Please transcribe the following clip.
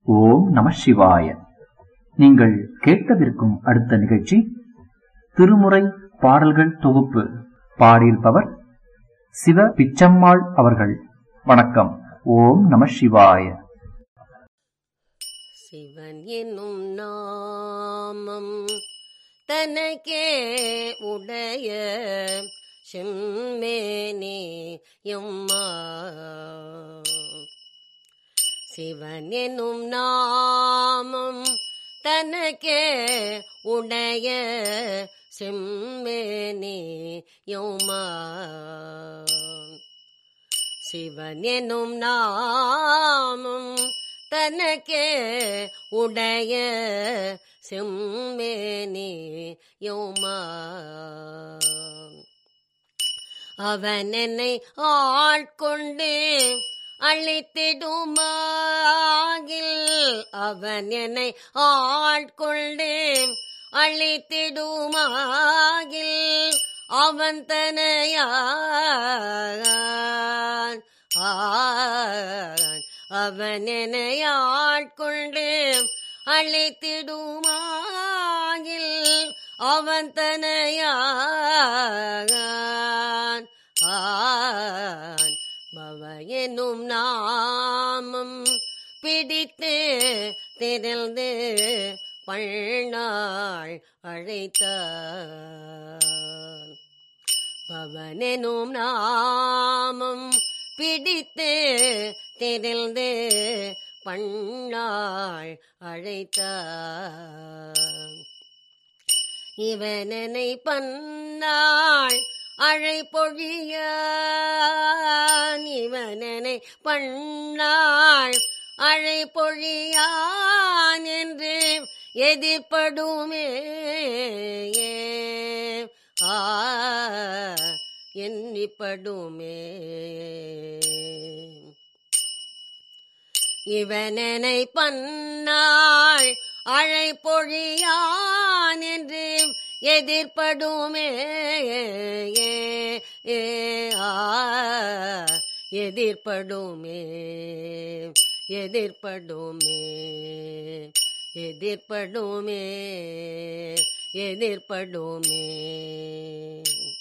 ஓம் நம சிவாய நீங்கள் கேட்கவிருக்கும் அடுத்த நிகழ்ச்சி திருமுறை பாடல்கள் தொகுப்பு பாடியிருப்பவர் சிவ பிச்சம்மாள் அவர்கள் வணக்கம் ஓம் நம சிவாய சிவன் என்னும் நாமம் தனக்கே உடைய செம்மேனே எம்மா சிவன் என்னும் நாமம் தனக்கே உடைய செம்மேனே யௌமா சிவன் என்னும் நாமம் தனக்கே உடைய செம்மேனே யோமா அவன் என்னை ஆட்கொண்டு அழித்திடுமாகில் அவன் என்னை ஆட்கொண்டு அழித்திடுமாகில் அவன் தனையான் ஆன் அவன் என்னை ஆட்கொண்டு அழைத்திடுமாகில் அவன் தனையான் ஆன் பவ எனும் நாமம் பிடித்து திரழ்ந்து பள்நாள் அழைத்தான் பவனெனும் நாமம் பிடித்து திரழ்ந்து பண்ணாள் அழைத்தான் இவனனை பன்னாள் அழைப்பொழிய இவனனை பன்னாள் அழைப்பொழியான் என்று எதிர்ப்படுமே ஆ எண்ணிப்படுமே இவனனை பன்னாள் அழைப்பொழியான் என்று எதிர்ப்படுமே ஏ ஆ எதிர்ப்படுமே எதிர்ப்படுமே எதிர்ப்படுமே எதிர்ப்படுமே